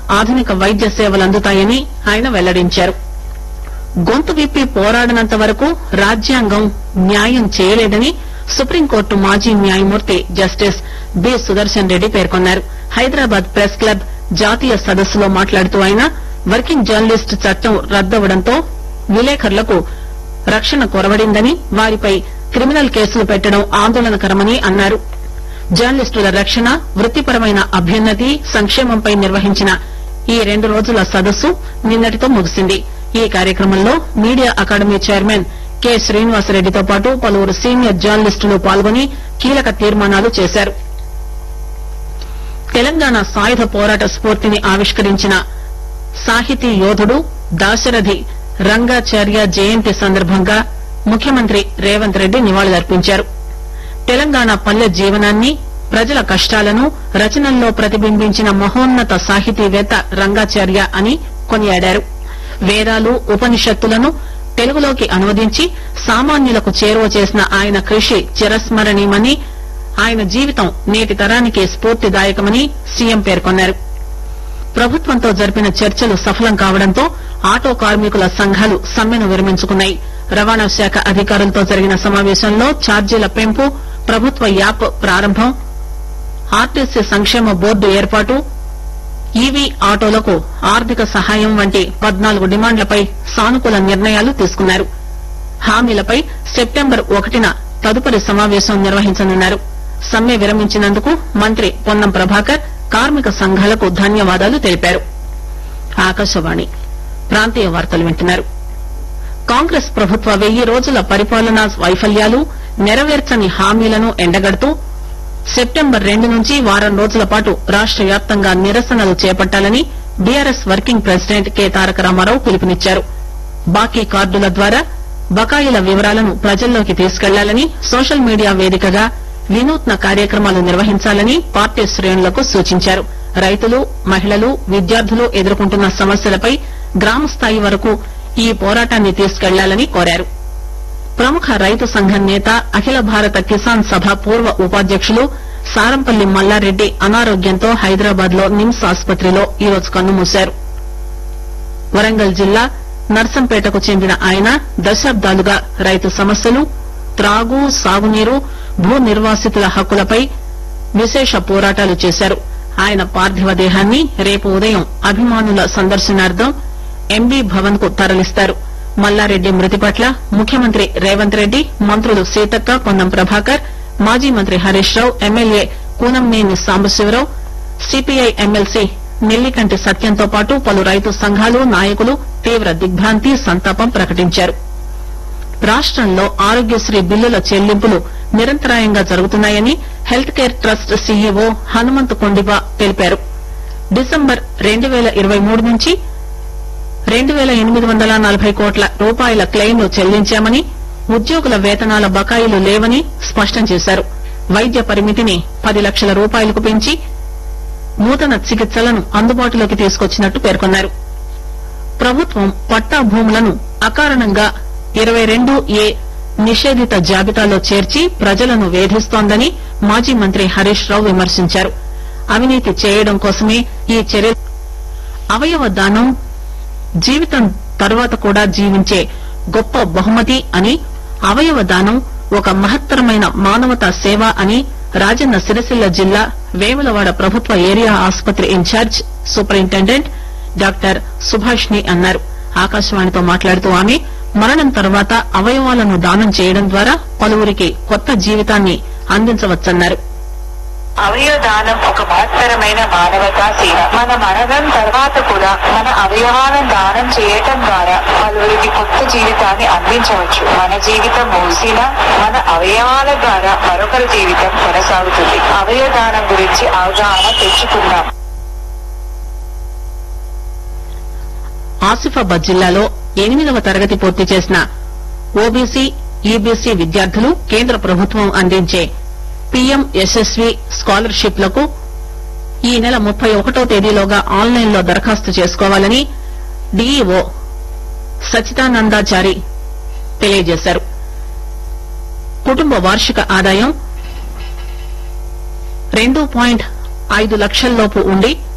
ఆధునిక వైద్య సేవలు అందుతాయని ఆయన వెల్లడించారు గొంతు విప్పి పోరాడినంత వరకు రాజ్యాంగం న్యాయం చేయలేదని సుప్రీంకోర్టు మాజీ న్యాయమూర్తి జస్టిస్ బి సుదర్శన్ రెడ్డి పేర్కొన్నారు హైదరాబాద్ ప్రెస్ క్లబ్ జాతీయ సదస్సులో మాట్లాడుతూ ఆయన వర్కింగ్ జర్నలిస్ట్ చట్టం రద్దవడంతో విలేకరులకు రక్షణ కొరవడిందని వారిపై క్రిమినల్ కేసులు పెట్టడం ఆందోళనకరమని అన్నారు జర్నలిస్టుల రక్షణ వృత్తిపరమైన అభ్యున్నతి సంక్షేమంపై నిర్వహించిన ఈ రెండు రోజుల సదస్సు నిన్నటితో ముగిసింది ఈ కార్యక్రమంలో మీడియా అకాడమీ చైర్మన్ కె శ్రీనివాసరెడ్డితో పాటు పలువురు సీనియర్ జర్నలిస్టులు పాల్గొని కీలక తీర్మానాలు చేశారు తెలంగాణ సాయుధ పోరాట స్ఫూర్తిని ఆవిష్కరించిన సాహితీ యోధుడు దాశరథి రంగాచార్య జయంతి సందర్భంగా ముఖ్యమంత్రి రేవంత్ రెడ్డి నివాళులర్పించారు తెలంగాణ పల్లె జీవనాన్ని ప్రజల కష్టాలను రచనల్లో ప్రతిబింబించిన మహోన్నత సాహితీవేత్త రంగాచార్య అని కొనియాడారు వేదాలు ఉపనిషత్తులను తెలుగులోకి అనువదించి సామాన్యులకు చేరువ చేసిన ఆయన కృషి చిరస్మరణీయమని ఆయన జీవితం నేటి తరానికి స్ఫూర్తిదాయకమని సీఎం పేర్కొన్నారు ప్రభుత్వంతో జరిపిన చర్చలు సఫలం కావడంతో ఆటో కార్మికుల సంఘాలు సమ్మెను విరమించుకున్నాయి రవాణా శాఖ అధికారులతో జరిగిన సమావేశంలో ఛార్జీల పెంపు ప్రభుత్వ యాప్ ప్రారంభం ఆర్టీసీ సంక్షేమ బోర్డు ఏర్పాటు ఈవీ ఆటోలకు ఆర్థిక సహాయం వంటి పద్నాలుగు డిమాండ్లపై సానుకూల నిర్ణయాలు తీసుకున్నారు హామీలపై సెప్టెంబర్ ఒకటిన తదుపరి సమావేశం నిర్వహించనున్నారు సమ్మె విరమించినందుకు మంత్రి పొన్నం ప్రభాకర్ కార్మిక సంఘాలకు ధన్యవాదాలు తెలిపారు ఆకాశవాణి ప్రాంతీయ వార్తలు వింటున్నారు కాంగ్రెస్ ప్రభుత్వ వెయ్యి రోజుల పరిపాలనా వైఫల్యాలు నెరవేర్చని హామీలను ఎండగడుతూ సెప్టెంబర్ రెండు నుంచి వారం రోజుల పాటు రాష్ట వ్యాప్తంగా నిరసనలు చేపట్టాలని BRS working president K Taraka Rama Rao పిలుపునిచ్చారు బాకీ కార్డుల ద్వారా బకాయిల వివరాలను ప్రజల్లోకి తీసుకెళ్లాలని సోషల్ మీడియా వేదికగా వినూత్న కార్యక్రమాలు నిర్వహించాలని పార్టీ శ్రేణులకు సూచించారు రైతులు మహిళలు విద్యార్థులు ఎదుర్కొంటున్న సమస్యలపై గ్రామ స్థాయి వరకు ఈ పోరాటాన్ని తీసుకెళ్లాలని కోరారు ప్రముఖ రైతు సంఘం నేత అఖిల భారత కిసాన్ సభ పూర్వ ఉపాధ్యకులు సారంపల్లి మల్లారెడ్డి అనారోగ్యంతో హైదరాబాద్ లో నిమ్స్ ఆసుపత్రిలో ఈరోజు కన్నుమూశారు వరంగల్ జిల్లా నర్సంపేటకు చెందిన ఆయన దశాబ్దాలుగా రైతు సమస్యలు త్రాగు సాగునీరు భూ నిర్వాసితుల హక్కులపై విశేష పోరాటాలు చేశారు ఆయన పార్థివ దేహాన్ని రేపు ఉదయం అభిమానుల సందర్శనార్థం ఎంబీ భవన్ కు తరలిస్తారు మల్లారెడ్డి మృతి పట్ల ముఖ్యమంత్రి రేవంత్ రెడ్డి మంత్రులు సీతక్క పొన్నం ప్రభాకర్ మాజీ మంత్రి Harish Rao MLA Kunamneni Sambasiva Rao CPI MLC Nellikanti సత్యంతో పాటు పలు రైతు సంఘాలు నాయకులు తీవ్ర దిగ్భ్రాంతి సంతాపం ప్రకటించారు రాష్టంలో ఆరోగ్యశ్రీ బిల్లుల చెల్లింపులు నిరంతరాయంగా జరుగుతున్నాయని health care trust CEO Hanumanth Kondiba తెలిపారు డిసెంబర్ రెండు పేల ఇరవై మూడు నుంచి రెండు పేల ఎనిమిది వందల నలభై కోట్ల రూపాయల క్లెయిమ్లు చెల్లించామని ఉద్యోగుల వేతనాల బకాయిలు లేవని స్పష్టం చేశారు వైద్య పరిమితిని పది లక్షల రూపాయలకు పెంచి నూతన చికిత్సలను అందుబాటులోకి తీసుకొచ్చినట్టు పేర్కొన్నారు ప్రభుత్వం పట్టా భూములను అకారణంగా ఇరవై రెండు ఏ నిషేధిత జాబితాలో చేర్చి ప్రజలను వేధిస్తోందని మాజీ మంత్రి హరీష్ రావు విమర్శించారు అవినీతి చేయడం కోసమే ఈ చర్య అవయవ దానం జీవితం తరువాత కూడా జీవించే గొప్ప బహుమతి అని అవయవ దానం ఒక మహత్తరమైన మానవతా సేవ అని రాజన్న సిరిసిల్ల జిల్లా వేములవాడ ప్రభుత్వ ఏరియా ఆసుపత్రి ఇన్ఛార్జ్ సూపరింటెండెంట్ డాక్టర్ సుభాష్ని అన్నారు ఆకాశవాణితో మాట్లాడుతూ ఆమె మరణం తర్వాత అవయవాలను దానం చేయడం ద్వారా పలువురికి కొత్త జీవితాన్ని అందించవచ్చన్నారు అవయవ దానం ఒక మహత్తరమైన మానవతా సేవ మన మరణం తర్వాత కూడా మన అవయవాలను దానం చేయటం ద్వారా పలువురికి కొత్త జీవితాన్ని అందించవచ్చు మన జీవితం ముగిసిన మన అవయవాల ద్వారా మరొకరి జీవితం కొనసాగుతుంది అవయవ దానం గురించి అవగాహన తెచ్చుకుందాం ఆసిఫాబాద్ జిల్లాలో ఎనిమిదవ తరగతి పూర్తి చేసిన ఓబీసీ ఈబీసీ విద్యార్థులు కేంద్ర ప్రభుత్వం అందించే పీఎం యశస్వి స్కాలర్షిప్ లకు ఈ నెల ముప్పై ఒకటో తేదీలోగా ఆన్లైన్ లో దరఖాస్తు చేసుకోవాలని డీఈఓ సచిదానందాచారి తెలియజేశారు కుటుంబ వార్షిక ఆదాయం రెండు పాయింట్ ఐదు లక్షల్లోపు ఉండి